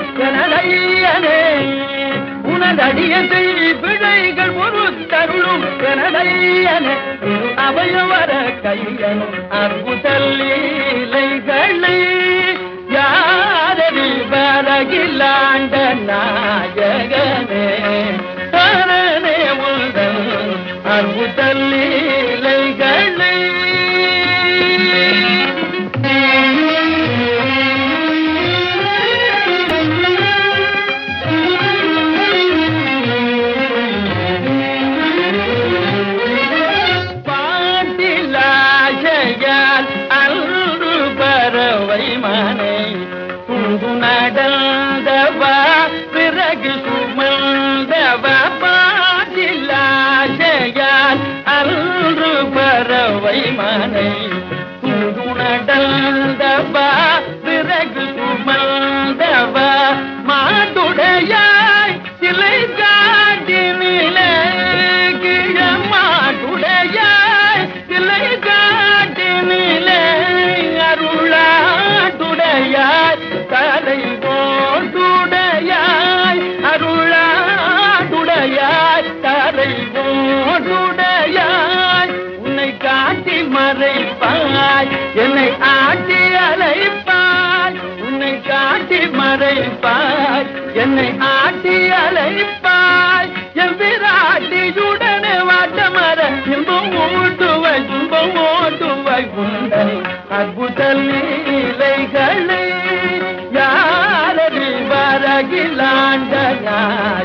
எனதையனே உனதடிய பிழைகள் ஒரு தருளும் எனதையனே அவையவர கையன் அற்புதல்லீலைகளை யாரடி வரகிலாண்ட நாயகனே தானே உங்கள் அற்புதல்லீலைகளை பாட்டிலாசையால் அன்று பறவை மனை துண்டு நடந்தவா பிறகு சுமந்தவா பாட்டிலாசையால் அன்று பறவை மனை துண்டு நடந்தவா பிறகு சுமந்தவா மாட்டுடையாய் சிலை காட்டினிலே கிழமாட்டுடையாய் சிலை காட்டினிலே அருளாட்டுடையாய் தலை போட்டுடையாய் அருளாட்டுடையாய் தலை போட்டுடையாய் உன்னை காட்டி மறைப்பாய் என்னை ஆட்டி அலைப்பாய் உன்னை காட்டி மறைப்பாய் என்னை ஆட்டி அலைப்பாய் என் விராட்டியுடனே வாட்டமர இன்பம் ஓட்டுவாய் துன்பம் ஓட்டுவாய் உண்டை அற்புத லீலைகளை யாரடி வரகிலாண்ட